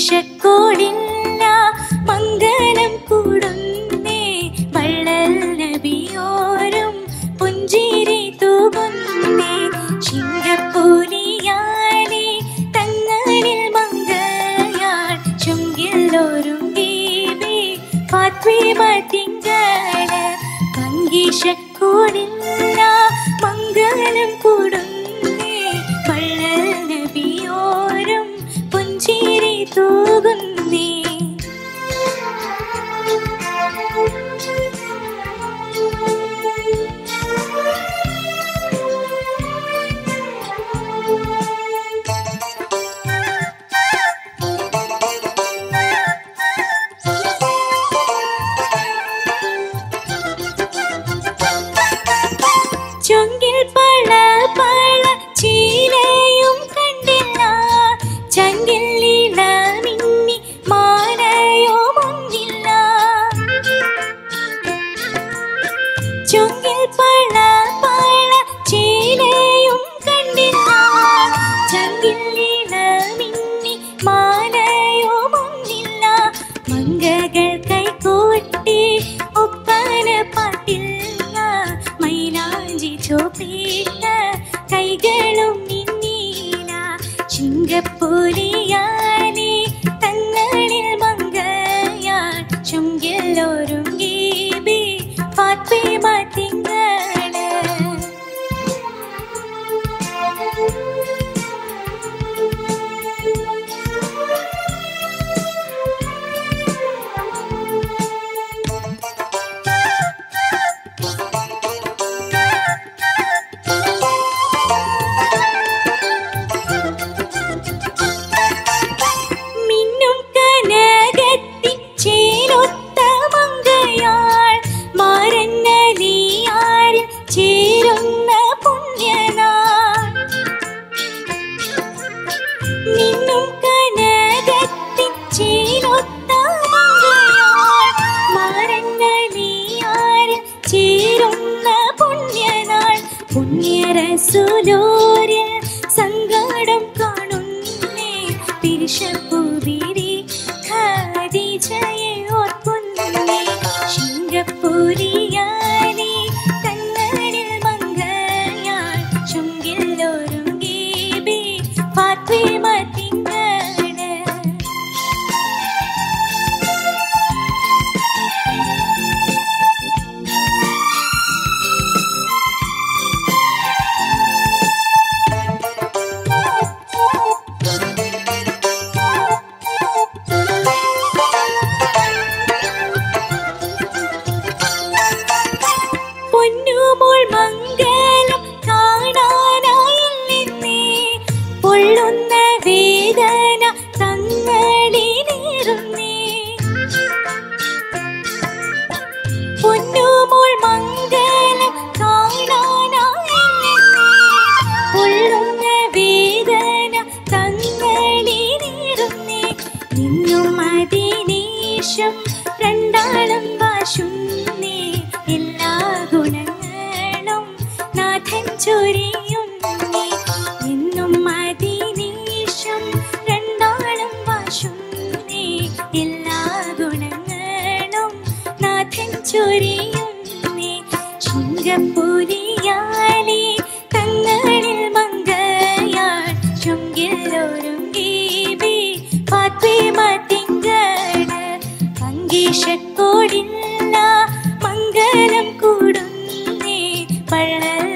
പങ്കീഷക്കോടില്ല മംഗലം കൂടുന്നേ വള്ളൽ നബിയോരും പുഞ്ചിരി തൂകുന്നേ ശിങ്കപ്പൂരിയാലേ തങ്ങളിൽ മംഗയാൾ ചുങ്കിലോരും ദീപി ഫാത്വിമ തിങ്കള പങ്കീഷക്കോടില്ല മംഗലം കൂടുന്നേ വള്ളൽ നബിയോരും പുഞ്ചിരി തൂകുന്നേ ചൊങ്കിൽ പള പള ചീലയും കണ്ടില്ല ചങ്കിൽ ലീല മിന്നി മാലയോ മുന്നില്ല ചൊങ്കിൽ പള പള ചീലയും കണ്ടില്ല ചങ്കിൽ ലീല മിന്നി മാലയോ മുന്നില്ല മംഗകൾ കൈകൂട്ടി ഒപ്പന പാട്ടില്ല മൈലാഞ്ചി ചോപ്പിട്ട കൈകളും മിന്നീല ചിങ്കപ്പൂരിയാലേ തങ്ങളിൽ മംഗയാൾ ചുങ്കിലോരും ഗീബി ഫാത്വിമ തിങ്കള മിന്നും കനകത്തി ചേരൊത്ത മങ്കയാൾ മാരങ്ങലിയാരിൽ ചേരുന്ന പുണ്യനാൾ മിന്നും കനകത്തി ചേരൊത്ത മങ്കയാൾ മാരങ്ങലിയാരിൽ ചേരുന്ന പുണ്യനാൾ പുണ്യരസുലോരിൽ സങ്കടം കാണുന്നേ പിരിശപ്പൂതിരി ഖാദിജയെ ഓർക്കുന്നേ ശിങ്കപ്പൂരിയാലേ തങ്ങളിൽ മംഗയാൾ ചുങ്കിലോരും ഗീബി ഫാത്വിമ തിങ്കള പൊന്നുമോൾ മംഗലം കാണാനായില്ലെന്നേ പൊള്ളുന്ന വേദന തങ്ങളിലേറുന്നേ പൊന്നുമോൾ മംഗലം കാണാനായില്ലെന്നേ പൊള്ളുന്ന വേദന തങ്ങളിലേറുന്നേ നിന്നും അതിനേശം രണ്ടാളം വാശുന്നേ എല്ലാ ഗുണങ്ങളും നാഥൻ ചൊരിയുന്നേ എന്നും അതിനേശം രണ്ടാളം വാശുന്നേ എല്ലാ ഗുണങ്ങളും നാഥൻ ചൊരിയുന്നേ ശിങ്കപ്പൂരിയാലേ തങ്ങളിൽ മംഗയാൾ ചുങ്കിലോരും ഗീബി ഫാത്വിമ തിങ്കള പങ്കീഷക്കോടില്ല മംഗലം കൂടുന്നേ പള്ളൽ